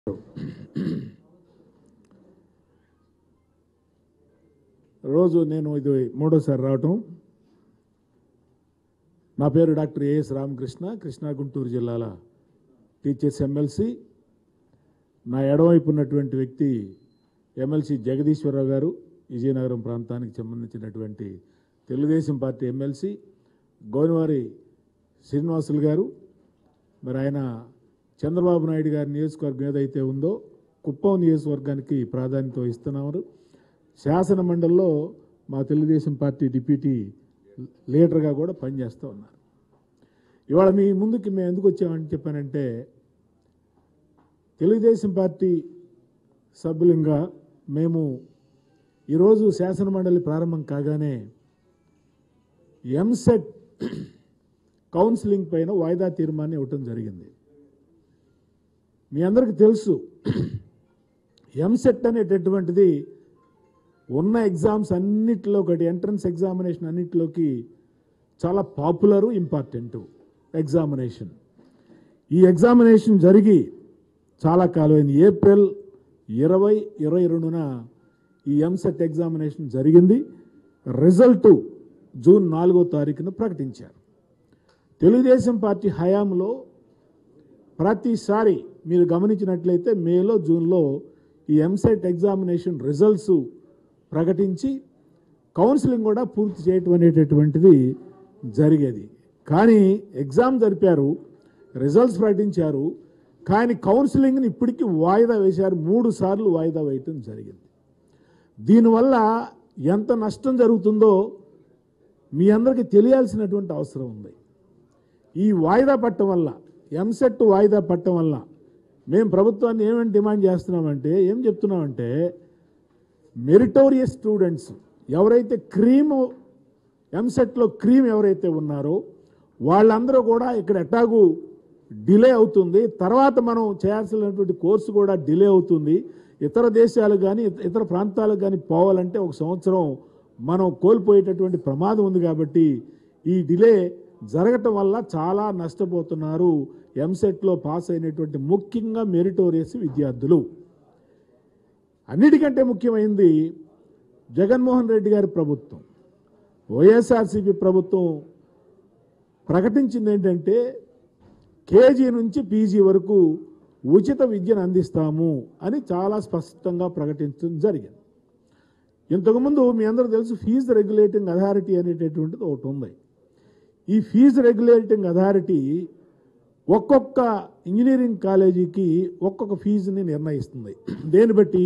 రోజు నేను ఇది మూడోసారి రావటం నా పేరు డాక్టర్ ఏఎస్ రామకృష్ణ కృష్ణా గుంటూరు జిల్లాల టీచర్స్ ఎమ్మెల్సీ నా ఎడవైపు ఉన్నటువంటి వ్యక్తి ఎమ్మెల్సీ జగదీశ్వరరావు గారు విజయనగరం ప్రాంతానికి సంబంధించినటువంటి తెలుగుదేశం పార్టీ ఎమ్మెల్సీ గోనివారి శ్రీనివాసులు గారు మరి ఆయన చంద్రబాబు నాయుడు గారి నియోజకవర్గం ఏదైతే ఉందో కుప్పం నియోజకవర్గానికి ప్రాధాన్యత ఇస్తున్నారు శాసన మండలిలో మా తెలుగుదేశం పార్టీ డిప్యూటీ లీడర్గా కూడా పనిచేస్తూ ఉన్నారు ఇవాళ మీ ముందుకి మేము ఎందుకు వచ్చామని చెప్పానంటే తెలుగుదేశం పార్టీ సభ్యులంగా మేము ఈరోజు శాసన మండలి ప్రారంభం కాగానే ఎంసెట్ కౌన్సిలింగ్ పైన వాయిదా తీర్మానం ఇవ్వటం జరిగింది మీ అందరికీ తెలుసు ఎంసెట్ అనేటటువంటిది ఉన్న ఎగ్జామ్స్ అన్నిటిలో ఒకటి ఎంట్రన్స్ ఎగ్జామినేషన్ అన్నిటిలోకి చాలా పాపులరు ఇంపార్టెంట్ ఎగ్జామినేషన్ ఈ ఎగ్జామినేషన్ జరిగి చాలా కాలమైంది ఏప్రిల్ ఇరవై ఇరవై రెండున ఈ ఎంసెట్ ఎగ్జామినేషన్ జరిగింది రిజల్ట్ జూన్ నాలుగో తారీఖున ప్రకటించారు తెలుగుదేశం పార్టీ హయాంలో ప్రతిసారి మీరు గమనించినట్లయితే మేలో జూన్లో ఈ ఎంసెట్ ఎగ్జామినేషన్ రిజల్ట్స్ ప్రకటించి కౌన్సిలింగ్ కూడా పూర్తి చేయటం అనేటటువంటిది జరిగేది కానీ ఎగ్జామ్ జరిపారు రిజల్ట్స్ ప్రకటించారు కానీ కౌన్సిలింగ్ని ఇప్పటికీ వాయిదా వేశారు మూడు సార్లు వాయిదా వేయటం జరిగింది దీనివల్ల ఎంత నష్టం జరుగుతుందో మీ అందరికీ తెలియాల్సినటువంటి అవసరం ఉంది ఈ వాయిదా పట్టడం వల్ల ఎంసెట్ వాయిదా పట్టడం వల్ల మేము ప్రభుత్వాన్ని ఏమని డిమాండ్ చేస్తున్నామంటే ఏం చెప్తున్నామంటే మెరిటోరియస్ స్టూడెంట్స్ ఎవరైతే క్రీమ్ ఎంసెట్లో క్రీమ్ ఎవరైతే ఉన్నారో వాళ్ళందరూ కూడా ఇక్కడ ఎట్టాగు డిలే అవుతుంది తర్వాత మనం చేయాల్సినటువంటి కోర్సు కూడా డిలే అవుతుంది ఇతర దేశాలు కానీ ఇతర ప్రాంతాలకు కానీ పోవాలంటే ఒక సంవత్సరం మనం కోల్పోయేటటువంటి ప్రమాదం ఉంది కాబట్టి ఈ డిలే జరగటం వల్ల చాలా నష్టపోతున్నారు ఎంసెట్లో పాస్ అయినటువంటి ముఖ్యంగా మెరిటోరియస్ విద్యార్థులు అన్నిటికంటే ముఖ్యమైనది జగన్మోహన్ రెడ్డి గారి ప్రభుత్వం వైఎస్ఆర్సీపీ ప్రభుత్వం ప్రకటించింది ఏంటంటే కేజీ నుంచి పీజీ వరకు ఉచిత విద్యను అందిస్తాము అని చాలా స్పష్టంగా ప్రకటించడం జరిగింది ఇంతకుముందు మీ అందరూ తెలుసు ఫీజు రెగ్యులేటింగ్ అథారిటీ అనేటటువంటిది ఒకటి ఉంది ఈ ఫీజు రెగ్యులేటింగ్ అథారిటీ ఒక్కొక్క ఇంజనీరింగ్ కాలేజీకి ఒక్కొక్క ఫీజుని నిర్ణయిస్తుంది దేన్ని బట్టి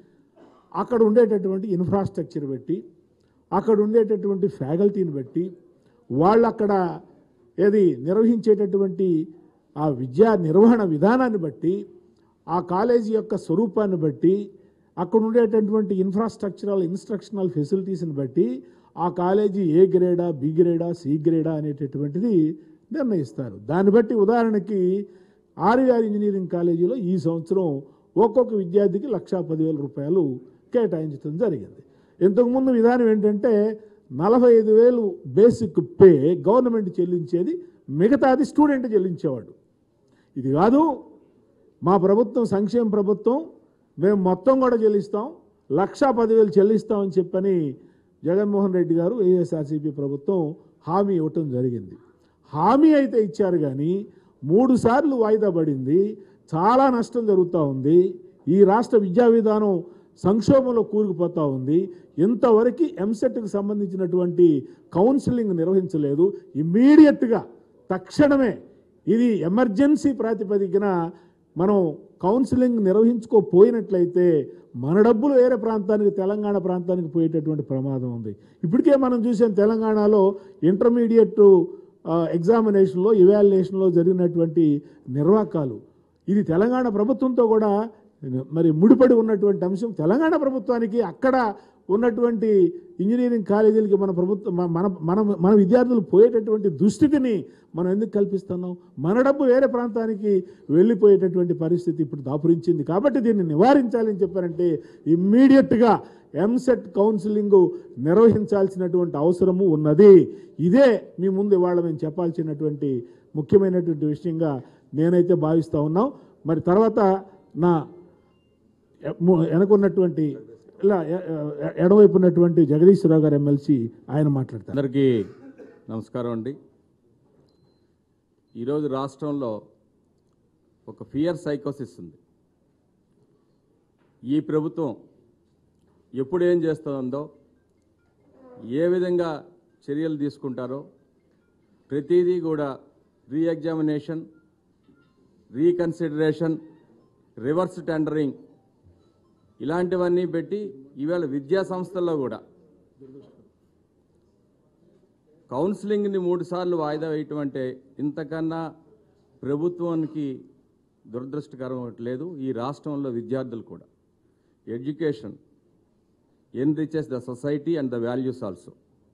అక్కడ ఉండేటటువంటి ఇన్ఫ్రాస్ట్రక్చర్ బట్టి అక్కడ ఉండేటటువంటి ఫ్యాకల్టీని బట్టి వాళ్ళు అక్కడ ఏది నిర్వహించేటటువంటి ఆ విద్యా నిర్వహణ విధానాన్ని బట్టి ఆ కాలేజీ యొక్క స్వరూపాన్ని బట్టి అక్కడ ఉండేటటువంటి ఇన్ఫ్రాస్ట్రక్చరల్ ఇన్స్ట్రక్షనల్ ఫెసిలిటీస్ని బట్టి ఆ కాలేజీ ఏ గ్రేడా బి గ్రేడా సి గ్రేడా అనేటటువంటిది నిర్ణయిస్తారు దాన్ని బట్టి ఉదాహరణకి ఆర్ఆర్ ఇంజనీరింగ్ కాలేజీలో ఈ సంవత్సరం ఒక్కొక్క విద్యార్థికి లక్షా పదివేల రూపాయలు కేటాయించడం జరిగింది ఇంతకుముందు విధానం ఏంటంటే నలభై ఐదు వేలు బేసిక్ పే గవర్నమెంట్ చెల్లించేది మిగతాది స్టూడెంట్ చెల్లించేవాడు ఇది కాదు మా ప్రభుత్వం సంక్షేమ ప్రభుత్వం మేము మొత్తం కూడా చెల్లిస్తాం లక్షా పదివేలు చెల్లిస్తామని చెప్పని జగన్మోహన్ రెడ్డి గారు వైఎస్ఆర్సీపీ ప్రభుత్వం హామీ ఇవ్వటం జరిగింది హామీ అయితే ఇచ్చారు కానీ మూడు సార్లు వాయిదా పడింది చాలా నష్టం జరుగుతూ ఉంది ఈ రాష్ట్ర విద్యా విధానం సంక్షోభంలో కూరుకుపోతూ ఉంది ఇంతవరకు ఎంసెట్కి సంబంధించినటువంటి కౌన్సిలింగ్ నిర్వహించలేదు ఇమ్మీడియట్గా తక్షణమే ఇది ఎమర్జెన్సీ ప్రాతిపదికన మనం కౌన్సిలింగ్ నిర్వహించుకోపోయినట్లయితే మన డబ్బులు వేరే ప్రాంతానికి తెలంగాణ ప్రాంతానికి పోయేటటువంటి ప్రమాదం ఉంది ఇప్పటికే మనం చూసాం తెలంగాణలో ఇంటర్మీడియట్ ఎగ్జామినేషన్లో ఇవాల్యుయేషన్లో జరిగినటువంటి నిర్వాకాలు ఇది తెలంగాణ ప్రభుత్వంతో కూడా మరి ముడిపడి ఉన్నటువంటి అంశం తెలంగాణ ప్రభుత్వానికి అక్కడ ఉన్నటువంటి ఇంజనీరింగ్ కాలేజీలకి మన ప్రభుత్వం మ- మన మన మన విద్యార్థులు పోయేటటువంటి దుస్థితిని మనం ఎందుకు కల్పిస్తున్నాం మన డబ్బు వేరే ప్రాంతానికి వెళ్ళిపోయేటటువంటి పరిస్థితి ఇప్పుడు దాపురించింది కాబట్టి దీన్ని నివారించాలని చెప్పారంటే ఇమ్మీడియట్గా ఎంసెట్ కౌన్సిలింగ్ నిర్వహించాల్సినటువంటి అవసరము ఉన్నది ఇదే మీ ముందు ఇవాళ మేము చెప్పాల్సినటువంటి ముఖ్యమైనటువంటి విషయంగా నేనైతే భావిస్తూ ఉన్నాం మరి తర్వాత నా ఎ- ము- వెనకున్నటువంటి ఇలా ఎ- ఎ- ఎడవైపు ఉన్నటువంటి జగదీశ్వరరావు గారు ఎమ్మెల్సీ ఆయన మాట్లాడతారు అందరికీ నమస్కారం అండి ఈరోజు రాష్ట్రంలో ఒక ఫియర్ సైకోసిస్ ఉంది ఈ ప్రభుత్వం ఎప్పుడు ఏం చేస్తుందో ఏ విధంగా చర్యలు తీసుకుంటారో ప్రతిదీ కూడా re examination reconsideration reverse tendering ఇలాంటివన్నీ పెట్టి ఈవేళ విద్యా సంస్థల్లో కూడా కౌన్సిలింగ్ని మూడు సార్లు వాయిదా వేయటం అంటే ఇంతకన్నా ప్రభుత్వానికి దురదృష్టకరం ఒకటి లేదు ఈ రాష్ట్రంలో విద్యార్థులు కూడా education enriches the society and the values also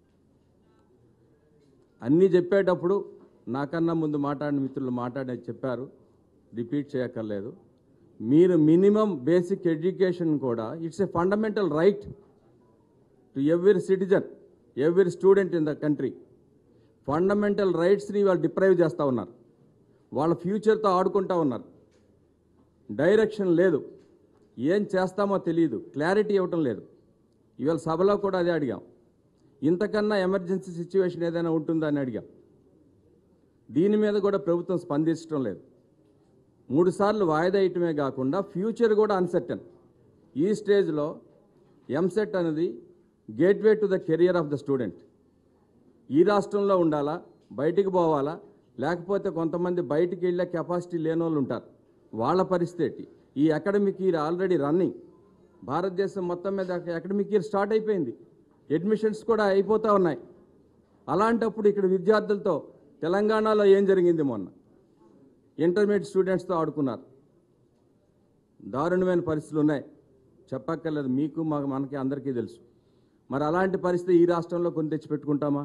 అన్నీ చెప్పేటప్పుడు నాకన్నా ముందు మాట్లాడిన మిత్రులు మాట్లాడే చెప్పారు రిపీట్ చేయక్కర్లేదు మీరు మినిమం బేసిక్ ఎడ్యుకేషన్ కూడా it's a fundamental right to every citizen every student in the country fundamental రైట్స్ని వాళ్ళు డిప్రైవ్ చేస్తూ ఉన్నారు వాళ్ళ ఫ్యూచర్తో ఆడుకుంటూ ఉన్నారు డైరెక్షన్ లేదు ఏం చేస్తామో తెలియదు క్లారిటీ ఇవ్వటం లేదు ఇవాళ సభలో కూడా అదే అడిగాం ఇంతకన్నా ఎమర్జెన్సీ సిచ్యువేషన్ ఏదైనా ఉంటుందా అని అడిగాం దీని మీద కూడా ప్రభుత్వం స్పందించడం లేదు మూడు సార్లు వాయిదా వేయటమే కాకుండా ఫ్యూచర్ కూడా అన్సర్టన్ ఈ స్టేజ్లో ఎంసెట్ అనేది gateway to the career of the student ఈ రాష్ట్రంలో ఉండాలా బయటికి పోవాలా లేకపోతే కొంతమంది బయటికి వెళ్ళే కెపాసిటీ లేని వాళ్ళు ఉంటారు వాళ్ళ పరిస్థితి ఈ అకాడమిక్ ఇయర్ ఆల్రెడీ రన్నింగ్ భారతదేశం మొత్తం మీద అకాడమిక్ ఇయర్ స్టార్ట్ అయిపోయింది అడ్మిషన్స్ కూడా అయిపోతూ ఉన్నాయి అలాంటప్పుడు ఇక్కడ విద్యార్థులతో తెలంగాణలో ఏం జరిగింది మొన్న ఇంటర్మీడియట్ స్టూడెంట్స్తో ఆడుకున్నారు దారుణమైన పరిస్థితులు ఉన్నాయి చెప్పక్కర్లేదు మీకు మాకు మనకి అందరికీ తెలుసు మరి అలాంటి పరిస్థితి ఈ రాష్ట్రంలో కొని తెచ్చి పెట్టుకుంటామా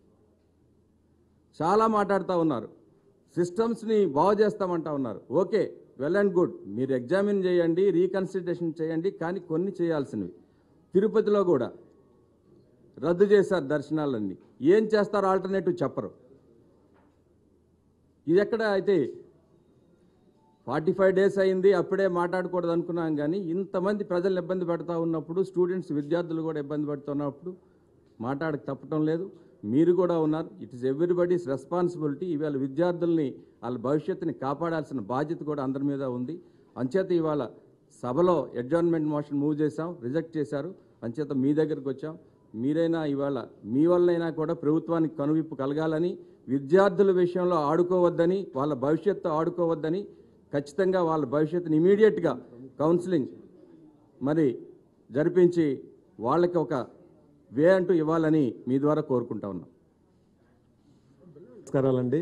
చాలా మాట్లాడుతూ ఉన్నారు సిస్టమ్స్ని బాగు చేస్తామంటా ఉన్నారు ఓకే వెల్ అండ్ గుడ్ మీరు ఎగ్జామిన్ చేయండి రీకన్సిడరేషన్ చేయండి కానీ కొన్ని చేయాల్సినవి తిరుపతిలో కూడా రద్దు చేశారు దర్శనాలన్నీ ఏం చేస్తారో ఆల్టర్నేటివ్ చెప్పరు ఇది ఎక్కడ అయితే ఫార్టీ ఫైవ్ డేస్ అయింది అప్పుడే మాట్లాడకూడదు అనుకున్నాం కానీ ఇంతమంది ప్రజలు ఇబ్బంది పెడతా ఉన్నప్పుడు స్టూడెంట్స్ విద్యార్థులు కూడా ఇబ్బంది పెడుతున్నప్పుడు మాట్లాడక తప్పటం లేదు మీరు కూడా ఉన్నారు ఇట్ ఇస్ ఎవ్రీబడీస్ రెస్పాన్సిబిలిటీ ఇవాళ విద్యార్థుల్ని వాళ్ళ భవిష్యత్తుని కాపాడాల్సిన బాధ్యత కూడా అందరి మీద ఉంది అంచేత ఇవాళ సభలో అడ్జార్న్మెంట్ మోషన్ మూవ్ చేశాం రిజెక్ట్ చేశారు అంచేత మీ దగ్గరికి వచ్చాం మీరైనా ఇవాళ మీ వల్లైనా కూడా ప్రభుత్వానికి కనువిప్పు కలగాలని విద్యార్థుల విషయంలో ఆడుకోవద్దని వాళ్ళ భవిష్యత్తు ఆడుకోవద్దని ఖచ్చితంగా వాళ్ళ భవిష్యత్తుని ఇమీడియట్గా కౌన్సిలింగ్ మరి జరిపించి వాళ్ళకి ఒక వే అంటూ ఇవ్వాలని మీ ద్వారా కోరుకుంటా ఉన్నాం నమస్కారాలండి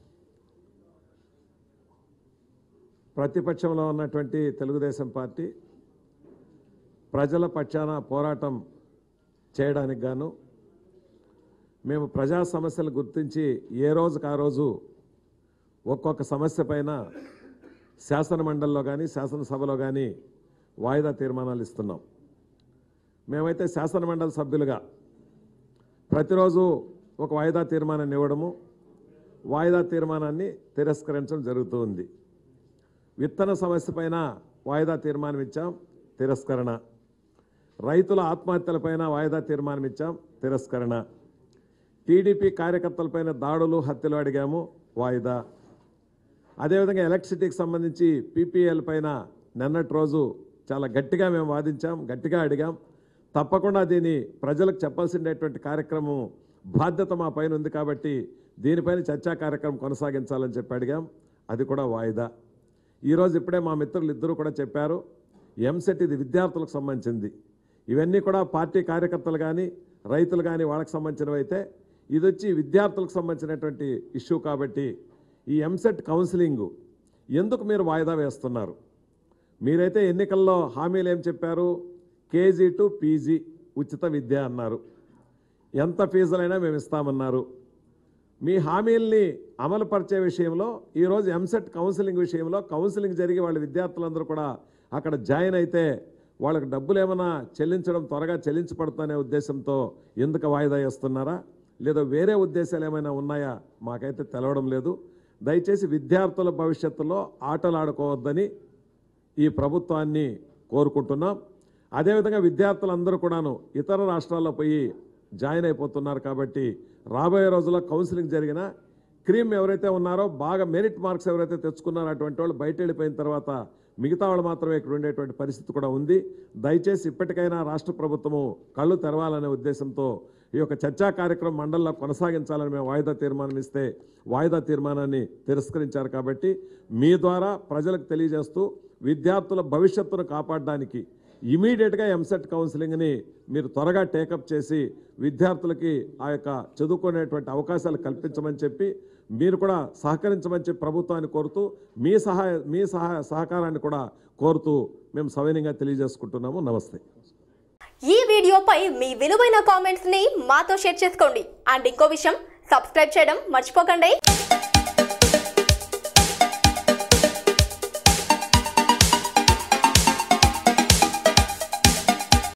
ప్రతిపక్షంలో ఉన్నటువంటి తెలుగుదేశం పార్టీ ప్రజల పక్షాన పోరాటం చేయడానికి గాను మేము ప్రజా సమస్యలు గుర్తించి ఏ రోజుకు ఆ రోజు ఒక్కొక్క సమస్య పైన శాసన మండలిలో కానీ శాసనసభలో కానీ వాయిదా తీర్మానాలు ఇస్తున్నాం మేమైతే శాసన మండలి సభ్యులుగా ప్రతిరోజు ఒక వాయిదా తీర్మానాన్ని ఇవ్వడము వాయిదా తీర్మానాన్ని తిరస్కరించడం జరుగుతూ ఉంది విత్తన సమస్య పైన వాయిదా తీర్మానం ఇచ్చాం తిరస్కరణ రైతుల ఆత్మహత్యలపైన వాయిదా తీర్మానం ఇచ్చాం తిరస్కరణ టీడీపీ కార్యకర్తలపైన దాడులు హత్యలు అడిగాము వాయిదా అదేవిధంగా ఎలక్ట్రిసిటీకి సంబంధించి పీపీఎల్ పైన నిన్నటి రోజు చాలా గట్టిగా మేము వాదించాం గట్టిగా అడిగాం తప్పకుండా దీన్ని ప్రజలకు చెప్పాల్సినటువంటి కార్యక్రమం బాధ్యత మా పైన ఉంది కాబట్టి దీనిపైన చర్చా కార్యక్రమం కొనసాగించాలని చెప్పి అడిగాం అది కూడా వాయిదా ఈరోజు ఇప్పుడే మా మిత్రులు ఇద్దరు కూడా చెప్పారు ఎంసెట్ ఇది విద్యార్థులకు సంబంధించింది ఇవన్నీ కూడా పార్టీ కార్యకర్తలు కానీ రైతులు కానీ వాళ్ళకి సంబంధించినవి అయితే ఇది వచ్చి విద్యార్థులకు సంబంధించినటువంటి ఇష్యూ కాబట్టి ఈ ఎంసెట్ కౌన్సిలింగ్ ఎందుకు మీరు వాయిదా వేస్తున్నారు మీరైతే ఎన్నికల్లో హామీలు ఏం చెప్పారు కేజీ టు పీజీ ఉచిత విద్య అన్నారు ఎంత ఫీజులైనా మేము ఇస్తామన్నారు మీ హామీల్ని అమలుపరిచే విషయంలో ఈరోజు ఎంసెట్ కౌన్సిలింగ్ విషయంలో కౌన్సిలింగ్ జరిగి వాళ్ళ విద్యార్థులందరూ కూడా అక్కడ జాయిన్ అయితే వాళ్ళకి డబ్బులు ఏమైనా చెల్లించడం త్వరగా చెల్లించబడుతుందనే ఉద్దేశంతో ఎందుకు వాయిదా వేస్తున్నారా లేదా వేరే ఉద్దేశాలు ఏమైనా ఉన్నాయా మాకైతే తెలవడం లేదు దయచేసి విద్యార్థుల భవిష్యత్తులో ఆటలు ఆడుకోవద్దని ఈ ప్రభుత్వాన్ని కోరుకుంటున్నాం అదేవిధంగా విద్యార్థులందరూ కూడాను ఇతర రాష్ట్రాల్లో పోయి జాయిన్ అయిపోతున్నారు కాబట్టి రాబోయే రోజుల్లో కౌన్సిలింగ్ జరిగిన క్రీమ్ ఎవరైతే ఉన్నారో బాగా మెరిట్ మార్క్స్ ఎవరైతే తెచ్చుకున్నారో అటువంటి వాళ్ళు బయట వెళ్ళిపోయిన తర్వాత మిగతా వాళ్ళు మాత్రమే ఇక్కడ ఉండేటువంటి పరిస్థితి కూడా ఉంది దయచేసి ఇప్పటికైనా రాష్ట్ర ప్రభుత్వము కళ్ళు తెరవాలనే ఉద్దేశంతో ఈ యొక్క చర్చా కార్యక్రమం మండలిలో కొనసాగించాలని మేము వాయిదా తీర్మానం ఇస్తే వాయిదా తీర్మానాన్ని తిరస్కరించారు కాబట్టి మీ ద్వారా ప్రజలకు తెలియజేస్తూ విద్యార్థుల భవిష్యత్తును కాపాడడానికి ఇమీడియట్గా ఎంసెట్ కౌన్సిలింగ్ని మీరు త్వరగా టేకప్ చేసి విద్యార్థులకి ఆ యొక్క చదువుకునేటువంటి అవకాశాలు కల్పించమని చెప్పి మీరు కూడా సహకరించమని చెప్పి ప్రభుత్వాన్ని కోరుతూ మీ సహాయ మీ సహాయ సహకారాన్ని కూడా కోరుతూ మేము సవినయంగా తెలియజేసుకుంటున్నాము నమస్తే ఈ వీడియోపై మీ విలువైన కామెంట్స్ ని మాతో షేర్ చేసుకోండి అండ్ ఇంకో విషయం సబ్స్క్రైబ్ చేయడం మర్చిపోకండి